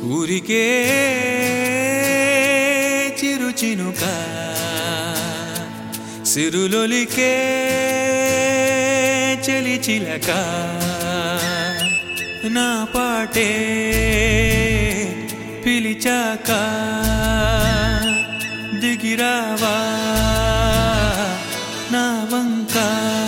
ఊరికే చిరు చినుక సిరులొలికే చలి చిలక నా పాటే పిలిచాక దిగిరావా నా వంక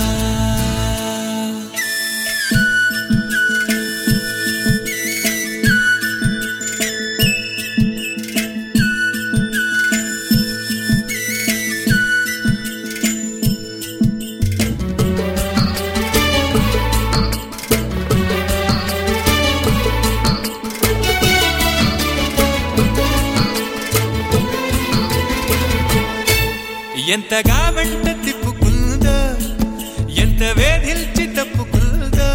ఎంతగా వెంట తిప్పుకుందో ఎంత వేధిల్చి తప్పుకుందో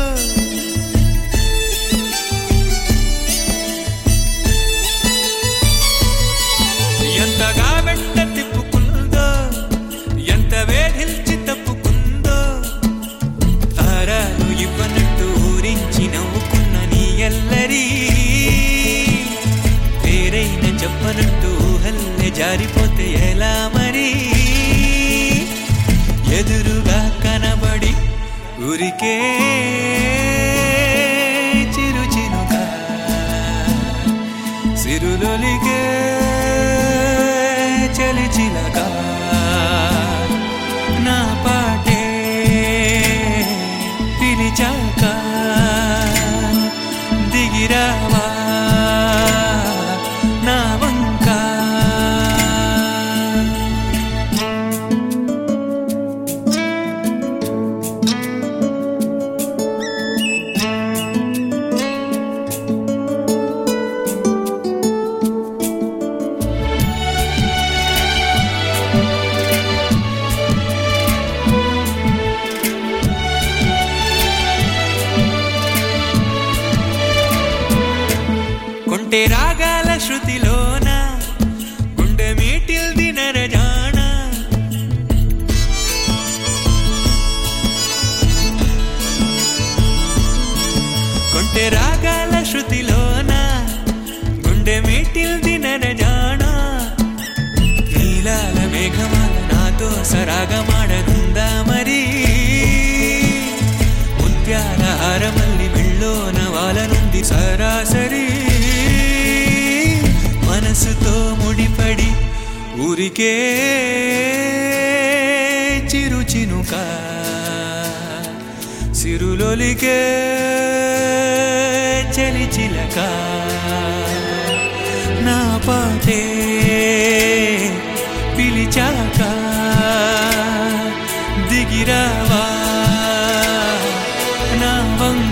ఎంతగా వెంట తిప్పుకుందో ఎంత వేధిల్చి తప్పుకుందో తారాలు ఇవ్వనట్టు ఊరించి నవ్వుకున్న నీ ఎల్లరి పేరైన చెప్పనట్టు హల్లె జారిపోతే ఎలా మరి ఎదురుగా కనబడి ఊరికే చిరు చినుక సిరులొలిగే చలి చిలక నా పాటే పిలిచాక దిగిరావా నా వంక కొంటే రాగాల శృతిలోన గుండె మీటిల్ది నరజాణ కొంటే రాగాల శృతిలోన గుండె మీటిల్ది నరజాణ నీలాల మేఘమాల నాతో సరాగమాడనుందా మరి ముత్యాల హారమల్లి మెళ్ళోన వాలనుంది సరాసరి మనసుతో ముడిపడి ఊరికే చిరు చినుక సిరులొలికే చలి చిలక నా పాటే పిలిచాక దిగిరావా నా వంక